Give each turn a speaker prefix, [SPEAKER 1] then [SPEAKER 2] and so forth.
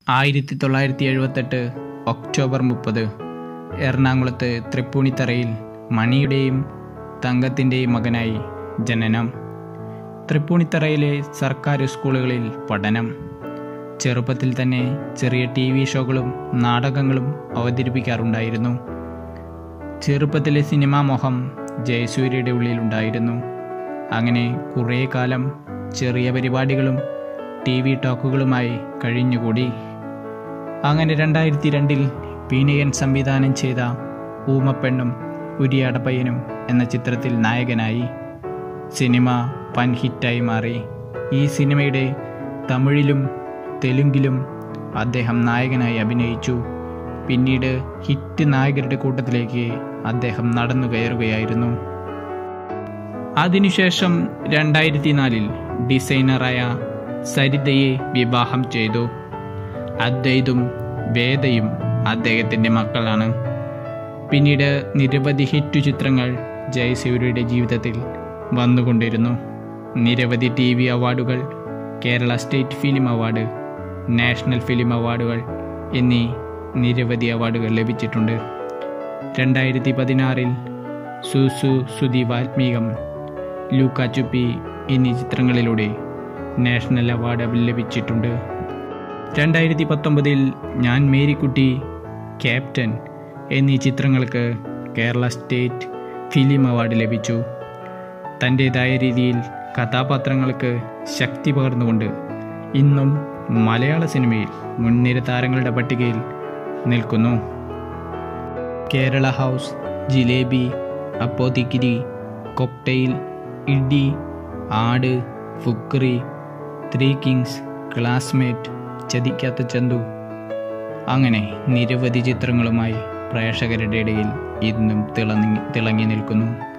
[SPEAKER 1] ആയിരത്തി തൊള്ളായിരത്തി എഴുപത്തെട്ട് ഒക്ടോബർ മുപ്പത് എറണാകുളത്ത് തൃപ്പൂണിത്തറയിൽ മണിയുടെയും തങ്കത്തിൻ്റെയും മകനായി ജനനം തൃപ്പൂണിത്തറയിലെ സർക്കാർ സ്കൂളുകളിൽ പഠനം ചെറുപ്പത്തിൽ തന്നെ ചെറിയ ടി വി ഷോകളും നാടകങ്ങളും അവതരിപ്പിക്കാറുണ്ടായിരുന്നു ചെറുപ്പത്തിലെ സിനിമാ മോഹം ജയസൂര്യയുടെ ഉള്ളിലുണ്ടായിരുന്നു അങ്ങനെ കുറേ കാലം ചെറിയ പരിപാടികളും ടി വി ടോക്കുകളുമായി കഴിഞ്ഞുകൂടി അങ്ങനെ രണ്ടായിരത്തി രണ്ടിൽ പീനിയൻ സംവിധാനം ചെയ്ത ഊമപ്പെണ്ണും ഉരിയാടപ്പയ്യനും എന്ന ചിത്രത്തിൽ നായകനായി സിനിമ പൻ ഹിറ്റായി മാറി ഈ സിനിമയുടെ തമിഴിലും തെലുങ്കിലും അദ്ദേഹം നായകനായി അഭിനയിച്ചു പിന്നീട് ഹിറ്റ് നായകരുടെ കൂട്ടത്തിലേക്ക് അദ്ദേഹം നടന്നു കയറുകയായിരുന്നു അതിനുശേഷം രണ്ടായിരത്തി നാലിൽ ഡിസൈനറായ സരിതയെ വിവാഹം ചെയ്തു അദ്വൈതും വേദയും അദ്ദേഹത്തിൻ്റെ മക്കളാണ് പിന്നീട് നിരവധി ഹിറ്റ് ചിത്രങ്ങൾ ജയസൂര്യയുടെ ജീവിതത്തിൽ വന്നുകൊണ്ടിരുന്നു നിരവധി ടി വി അവാർഡുകൾ Kerala state film award national film അവാർഡുകൾ എന്നീ നിരവധി അവാർഡുകൾ ലഭിച്ചിട്ടുണ്ട് രണ്ടായിരത്തി പതിനാറിൽ സുസു സുതി വാൽമീകം ലൂക്ക ചുപ്പി എന്നീ ചിത്രങ്ങളിലൂടെ നാഷണൽ അവാർഡ് ലഭിച്ചിട്ടുണ്ട് രണ്ടായിരത്തി പത്തൊമ്പതിൽ ഞാൻ മേരിക്കുട്ടി ക്യാപ്റ്റൻ എന്നീ ചിത്രങ്ങൾക്ക് കേരള സ്റ്റേറ്റ് ഫിലിം അവാർഡ് ലഭിച്ചു തൻ്റേതായ രീതിയിൽ കഥാപാത്രങ്ങൾക്ക് ശക്തി പകർന്നുകൊണ്ട് ഇന്നും മലയാള സിനിമയിൽ മുൻനിര താരങ്ങളുടെ പട്ടികയിൽ നിൽക്കുന്നു Kerala house Jilebi apothecary cocktail ഇഡി Aadu Fukri three kings classmate Chathikkatha Chandu അങ്ങനെ നിരവധി ചിത്രങ്ങളുമായി പ്രേക്ഷകരുടെ ഇടയിൽ ഇന്നും തിളങ്ങി തിളങ്ങി നിൽക്കുന്നു